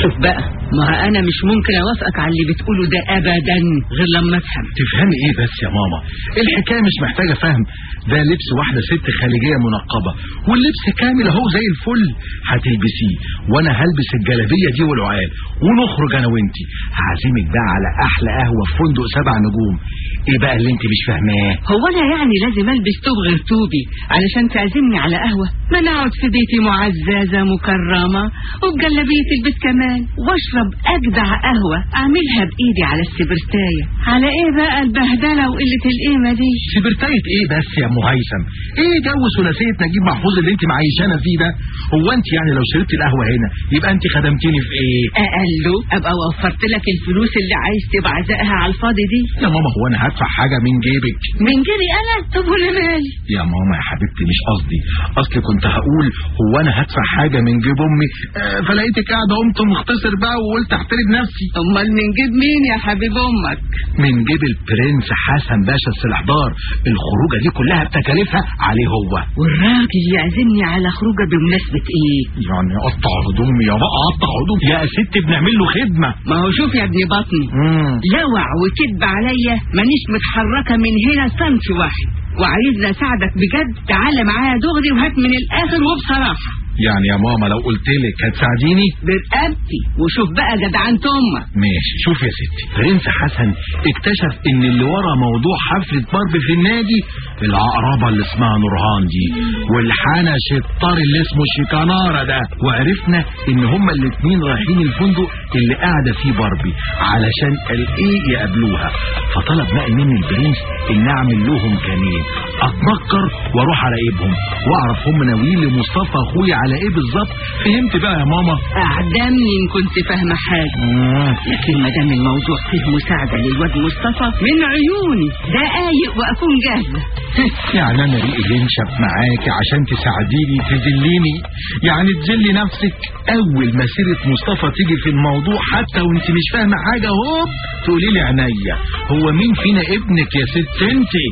شوف بقى ما انا مش ممكن اوافقك على اللي بتقوله ده ابدا غير لما افهم تفهمي ايه بس يا ماما الحكايه مش محتاجه فهم ده لبس واحده ست خليجيه منقبه واللبس كامل اهو زي الفل هتلبسيه وانا هلبس الجلابيه دي والعقال ونخرج انا وانتي هعزمك بقى على احلى قهوه في فندق سبع نجوم ايه بقى اللي انت مش فاهماه هو انا يعني لازم البس توب غير توبي علشان تعزمني على قهوه ما انا اقعد في بيتي معززه مكرمه وبجلابيه البيت كمان واشرب اجدع قهوه اعملها بايدي على السبرتايه على ايه بقى البهدله وقله القيمه دي سبرتاية ايه بس يا ام هيثم ايه جو ثلاثيه نجيب محفوظ اللي انت معيشانا فيه ده هو انت يعني لو شربت القهوه هنا يبقى انت خدمتيني في ايه اقله ابقى وفرت لك الفلوس اللي عايز تبعزقها على الفاضي دي يا ماما هو انا هدفع حاجه من جيبك من جري انا طب ولا مالي يا ماما يا حبيبتي مش قصدي اصل كنت هقول هو انا هدفع حاجه من جيب امي آه، فلقيتك قاعده قمت مختصر بقى وقلت احترم نفسي امال من جيب مين يا حبيب امك من جيب البرنس حسن باشا السلحدار الخروجه دي كلها بتكاليفها عليه هو والراجل يعزمني على خروجه بمناسبه ايه يعني اقطع هدومي يا بقى اقطع هدومي يا ست بنعمل له خدمه ما هو شوف يا ابن بطني مم. لوع وكذب عليا مانيش متحركه من هنا سنتي واحد وعايزني اساعدك بجد تعالى معايا دغري وهات من الاخر وبصراحه يعني يا ماما لو قلت لك هتساعديني برقبتي وشوف بقى جدعنت امك ماشي شوف يا ستي برنس حسن اكتشف ان اللي ورا موضوع حفلة ضرب في النادي العقربة اللي اسمها نورهان دي والحنش الطار اللي اسمه شيكانارا ده وعرفنا ان هما الاتنين رايحين الفندق اللي قاعدة فيه باربي علشان الايه يقابلوها فطلب بقى مني البرنس ان اعمل لهم كمين اتنكر واروح اراقبهم واعرف هم ناويين لمصطفى اخويا على ايه بالظبط فهمت بقى يا ماما اعدمني ان كنت فاهمه حاجه لكن ما دام الموضوع فيه مساعده للواد مصطفى من عيوني دقايق واكون جاهزه يعني انا ريقي ينشف معاكي عشان تساعديني تذليني يعني تذلي نفسك اول ما سيره مصطفى تيجي في الموضوع حتى وانت مش فاهمه حاجه هوب تقولي لي عينيا هو مين فينا ابنك يا ست انتي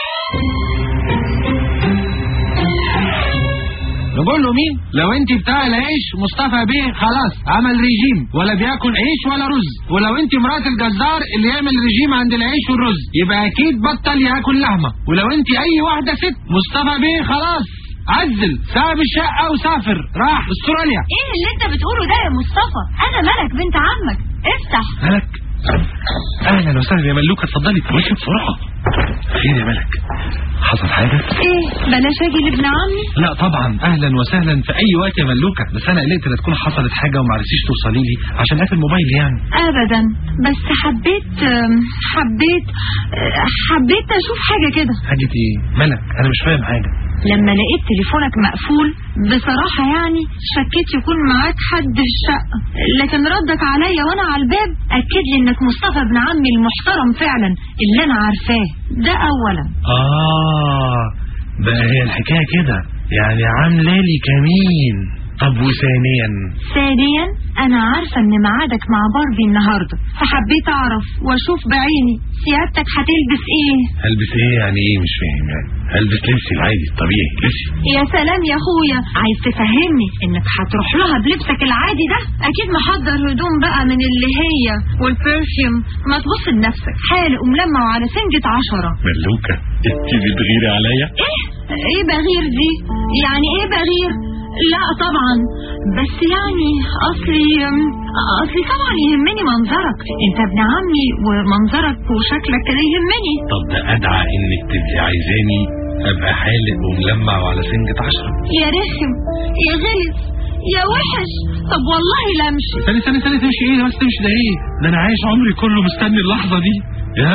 نقول له مين لو انت بتاع العيش مصطفى بيه خلاص عمل ريجيم ولا بياكل عيش ولا رز ولو انت مرات الجزار اللي يعمل ريجيم عند العيش والرز يبقى اكيد بطل ياكل لحمه ولو انت اي واحده ست مصطفى بيه خلاص عزل ساب الشقه وسافر راح استراليا ايه اللي انت بتقوله ده يا مصطفى انا ملك بنت عمك افتح ملك اهلا وسهلا يا ملوكه اتفضلي خشي بسرعه خير يا ملك حصل حاجه ايه بلاش اجي لابن عمي لا طبعا اهلا وسهلا في اي وقت يا ملوكه بس انا قلقت لا تكون حصلت حاجه وما عرفتيش توصلي لي عشان قافل موبايلي يعني ابدا بس حبيت آم، حبيت آه، حبيت اشوف حاجه كده حاجه ايه ملك انا مش فاهم حاجه لما لقيت تليفونك مقفول بصراحة يعني شكيت يكون معاك حد في الشقة لكن ردك عليا وانا على الباب اكد لي انك مصطفى ابن عمي المحترم فعلا اللي انا عارفاه ده اولا اه بقى هي الحكايه كده يعني عامله لي كمين طب وثانيا ثانيا انا عارفة ان ميعادك مع باربي النهاردة فحبيت اعرف واشوف بعيني سيادتك هتلبس ايه هلبس ايه يعني ايه مش فاهم يعني هلبس لبسي العادي الطبيعي لبسي يا سلام يا اخويا عايز تفهمني انك هتروح لها بلبسك العادي ده اكيد محضر هدوم بقى من اللي هي والبرفيوم ما تبص لنفسك حالق وملمع وعلى سنجة عشرة ملوكه انت بتغيري عليا ايه ايه بغير دي يعني ايه بغير لا طبعا بس يعني اصلي اصلي طبعا يهمني منظرك انت ابن عمي ومنظرك وشكلك كده يهمني طب ده ادعى انك تبقي عايزاني ابقى حالق وملمع وعلى سنجة عشرة يا رخم يا غلس يا وحش طب والله لا امشي ثاني ثاني ثاني تمشي ايه بس تمشي ده ايه ده انا عايش عمري كله مستني اللحظة دي يا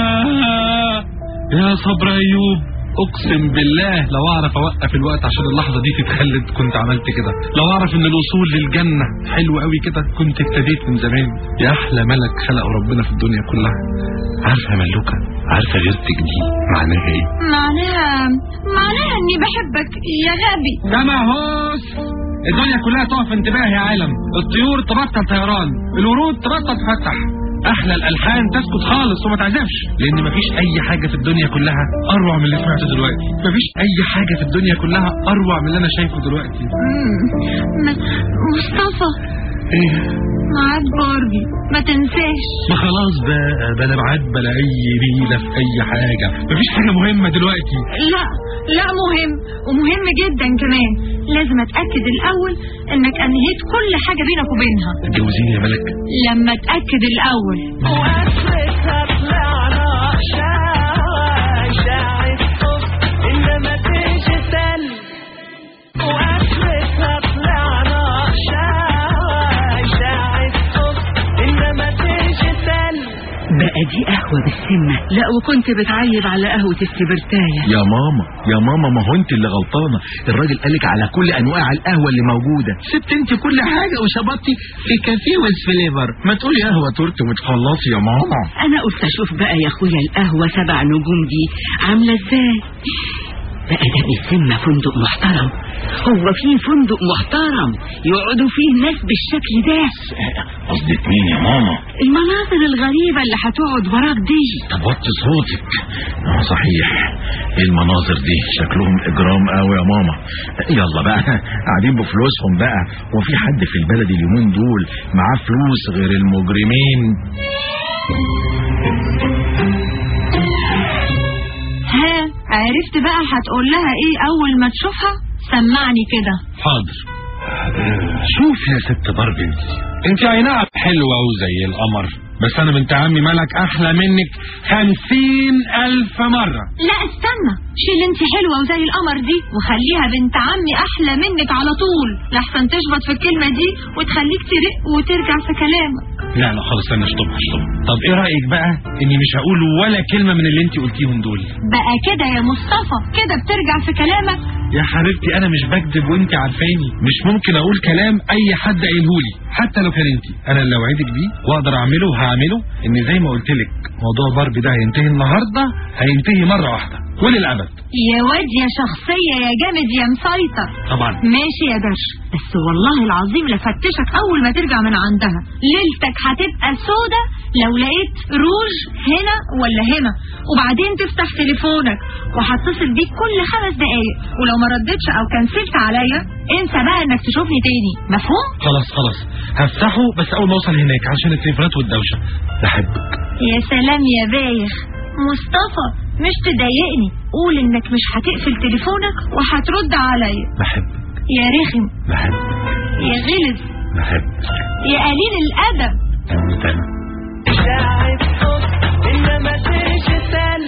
يا صبر ايوب اقسم بالله لو اعرف اوقف الوقت عشان اللحظة دي تتخلد كنت عملت كده لو اعرف ان الوصول للجنة حلو قوي كده كنت ابتديت من زمان يا احلى ملك خلقه ربنا في الدنيا كلها عارفة يا ملوكة عارفة غيرتك دي معناها ايه معناها معناها اني بحبك يا غبي ده مهووس الدنيا كلها تقف انتباه يا عالم الطيور تبطل طيران الورود تبطل تفتح احلى الالحان تسكت خالص وما تعزفش لان مفيش اي حاجه في الدنيا كلها اروع من اللي سمعته دلوقتي مفيش اي حاجه في الدنيا كلها اروع من اللي انا شايفه دلوقتي مم. م- مصطفى ايه معاك باربي ما تنساش ما خلاص بقى بلا بعد بلا اي ريلة في اي حاجة مفيش حاجة مهمة دلوقتي لا لا مهم ومهم جدا كمان لازم اتاكد الاول انك انهيت كل حاجه بينك وبينها اتجوزيني يا ملك لما اتاكد الاول واخرتها طلعنا شاي شاي الصبح انما تيجي سل واخرتها طلعنا شاي شاي الصبح انما تيجي سل بقى دي قهوة بالسمة لا وكنت بتعيب على قهوة السبرتاية يا ماما يا ماما ما هو انت اللي غلطانه الراجل قالك على كل انواع القهوه اللي موجوده سبت انت كل حاجه وشبطتي في كافيه ويز فليفر ما تقولي قهوه تورت وتخلصي يا ماما انا قلت اشوف بقى يا اخويا القهوة سبع نجوم دي عاملة ازاي بقى ده بالسمة فندق محترم هو في فندق محترم يقعدوا فيه ناس بالشكل ده قصدك مين يا ماما المناظر الغريبة اللي هتقعد وراك دي طب وطي صوتك اه صحيح ايه المناظر دي شكلهم اجرام قوي يا ماما يلا بقى قاعدين بفلوسهم بقى وفي حد في البلد اليومين دول معاه فلوس غير المجرمين ها عرفت بقى هتقول لها ايه اول ما تشوفها سمعني كده حاضر شوف يا ست باربي انت انت اي نعم حلوة وزي القمر بس انا بنت عمي ملك احلى منك خمسين الف مرة لا استنى شيل انت حلوة وزي القمر دي وخليها بنت عمي احلى منك على طول لحسن تشبط في الكلمة دي وتخليك ترق وترجع في كلامك لا لا خلاص انا اشطب اشطب طب ايه رأيك بقى اني مش هقول ولا كلمة من اللي انت قلتيهم دول بقى كده يا مصطفى كده بترجع في كلامك يا حبيبتي انا مش بكذب وانت عارفاني مش ممكن اقول كلام اي حد قايلهولي حتى لو كان انت انا اللي اوعدك بيه واقدر اعمله هعمله ان زي ما قلت لك موضوع باربي ده هينتهي النهارده هينتهي مره واحده وللابد يا واد يا شخصية يا جامد يا مسيطر طبعا ماشي يا باشا بس والله العظيم لفتشك اول ما ترجع من عندها ليلتك هتبقى سودة لو لقيت روج هنا ولا هنا وبعدين تفتح تليفونك وهتصل بيك كل خمس دقايق ولو ما ردتش او كنسلت عليا انسى بقى انك تشوفني تاني مفهوم خلاص خلاص هفتحه بس اول ما اوصل هناك عشان التليفونات والدوشه بحبك يا سلام يا بايخ مصطفى مش تضايقني قول انك مش هتقفل تليفونك وهترد عليا بحبك يا رخم بحبك يا غلس بحبك يا قليل الادب تاني تاني شاي الصبح انما تيجي سل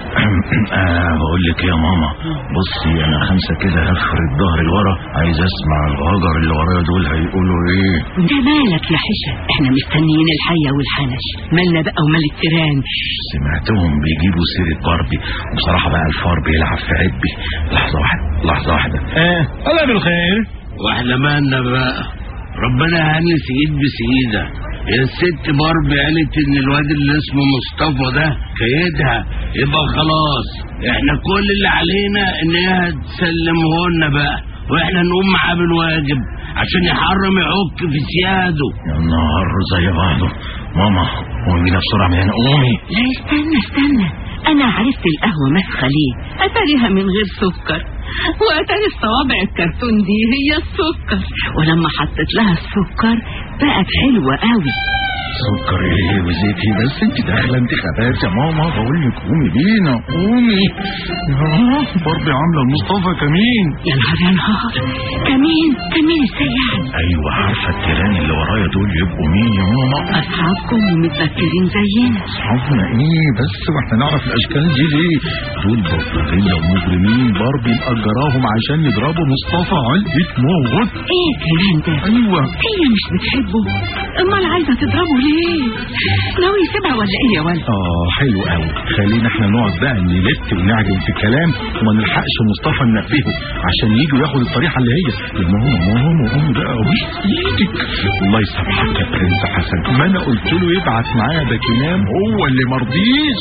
آه بقول لك يا ماما بصي انا خمسه كده هفرد ظهري لورا عايز اسمع الغجر اللي ورايا دول هيقولوا ايه ده مالك يا حشا احنا مستنيين الحية والحنش مالنا بقى ومال التيران سمعتهم بيجيبوا سيرة باربي وبصراحة بقى الفار بيلعب في عبي لحظة واحدة لحظة واحدة اه الله بالخير واحنا مالنا بقى ربنا هاني سعيد بسعيدة يا الست باربي قالت ان الواد اللي اسمه مصطفى ده كيدها يبقى خلاص احنا كل اللي علينا ان هي تسلمه لنا بقى واحنا نقوم معاه بالواجب عشان يحرم يعك في سياده يا نهار زي بعضه ماما قومي بينا بسرعة من هنا قومي لا استنى استنى انا عرفت القهوة مسخة ليه اتاريها من غير سكر واتاري الصوابع الكرتون دي هي السكر ولما حطيت لها السكر بقت حلوة قوي سكر ايه وزيتي بس انت داخلة انتخابات يا ماما بقول لك قومي بينا قومي يا باربي عاملة المصطفى كمين يا نهار يا نهار كمين كمين ازاي يعني ايوه عارفة التيران اللي ورايا دول يبقوا مين يا ماما اصحابكم ومتذكرين زينا اصحابنا ايه بس واحنا نعرف الاشكال دي ليه دول بلطجية ومجرمين باربي مأجراهم عشان يضربوا مصطفى علقة موت ايه الكلام ده ايوه هي مش بتحبه امال عايزه تضربه ليه ناوي يسيبها ولا ايه يا ولد اه حلو قوي خلينا احنا نقعد بقى نلت ونعجن في الكلام وما نلحقش مصطفى ننبهه عشان يجي وياخد الطريحه اللي هي يا ماما ماما قومي بقى وش ايدك الله يسامحك يا برنس حسن ما انا قلت له يبعت معايا باكينام هو اللي مرضيش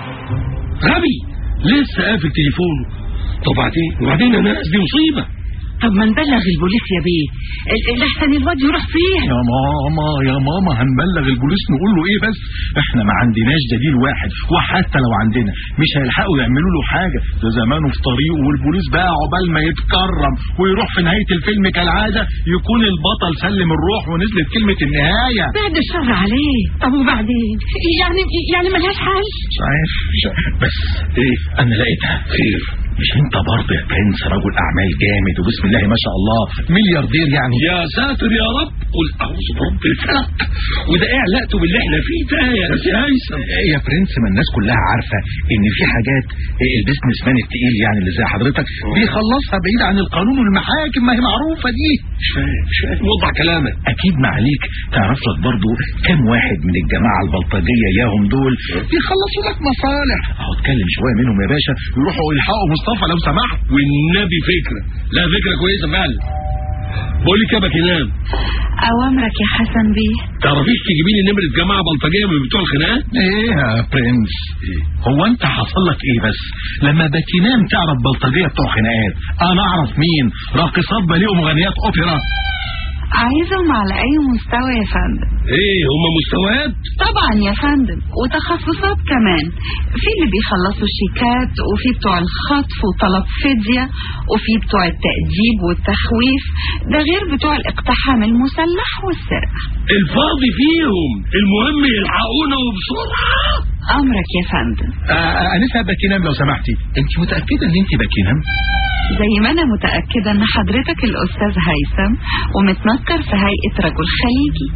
غبي لسه قافل تليفونه طب بعدين وبعدين يا ناس دي مصيبة طب ما نبلغ البوليس يا بيه ال- لحسن الواد يروح فيها يا ماما يا ماما هنبلغ البوليس نقول له ايه بس احنا ما عندناش دليل واحد وحتى لو عندنا مش هيلحقوا يعملوا له حاجه ده زمانه في طريقه والبوليس بقى عقبال ما يتكرم ويروح في نهايه الفيلم كالعاده يكون البطل سلم الروح ونزلت كلمه النهايه بعد الشر عليه طب وبعدين يعني يعني ملهاش حل مش عارف مش عارف. بس ايه انا لقيتها خير مش انت برضه يا برنس رجل اعمال جامد وبسم الله ما شاء الله ملياردير يعني يا ساتر يا رب قل اعوذ برب الفلق وده ايه علاقته باللي احنا فيه ده يا سي هيثم إيه يا برنس ما الناس كلها عارفة ان في حاجات إيه البيزنس مان التقيل يعني اللي زي حضرتك بيخلصها بعيد عن القانون والمحاكم ما هي معروفة دي مش فاهم مش فاهم وضع كلامك اكيد ما عليك تعرف لك برضو كم واحد من الجماعة البلطجية ياهم دول بيخلصوا لك مصالح اهو اتكلم شوية منهم يا باشا يروحوا يلحقوا مصطفى لو سمحت والنبي فكره لا فكره كويسه فعلا بقول لك يا باكينام اوامرك يا حسن بيه تعرفيش تجيبي لي نمره جماعه بلطجيه من بتوع الخناقات ايه يا برنس هو انت حصل لك ايه بس لما باكينام تعرف بلطجية بتوع خناقات انا اعرف مين راقصات باليه ومغنيات اوبرا عايزهم على اي مستوى يا فندم ايه هما مستويات طبعا يا فندم وتخصصات كمان في اللي بيخلصوا شيكات وفي بتوع الخطف وطلب فدية وفي بتوع التأديب والتخويف ده غير بتوع الاقتحام المسلح والسرقة الفاضي فيهم المهم يلحقونا وبسرعه امرك يا فندم آه انسه باكينام لو سمحتي انت متأكدة ان انت باكينام زي ما انا متأكدة ان حضرتك الاستاذ هيثم ومتنكر في هيئة رجل خليجي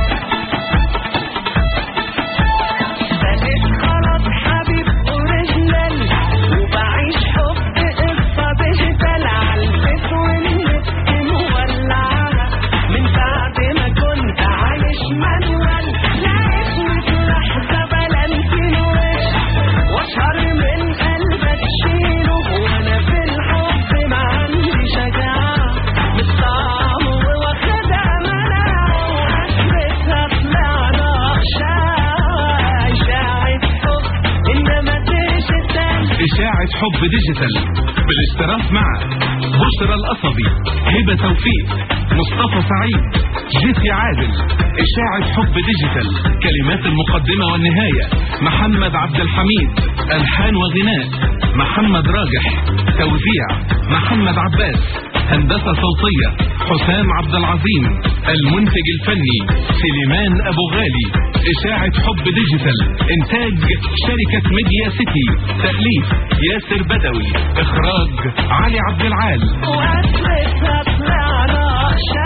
بقيت خلاص حبيب اوريجينال وبعيش حب قصه ديجيتال عالبيت والنت مولعه من بعد ما كنت عايش مانوال لقيتني في لحظه بلانتين وش واشهر من قلبك شيله وانا في الحب ما عندي شجاعه مستعم واخدها مناعه واخرتها طلعنا اشاعه اشاعه حب انما ديجيتال إشاعة حب ديجيتال بالاشتراك مع بشرى القصبي هبة توفيق مصطفى سعيد جيسي عادل إشاعة حب ديجيتال كلمات المقدمة والنهاية محمد عبد الحميد ألحان وغناء محمد راجح توزيع محمد عباس هندسة صوتية حسام عبد العظيم المنتج الفني سليمان أبو غالي إشاعة حب ديجيتال إنتاج شركة ميديا سيتي تأليف ياسر بدوي إخراج علي عبد العال واخرتها طلعنا اشاعه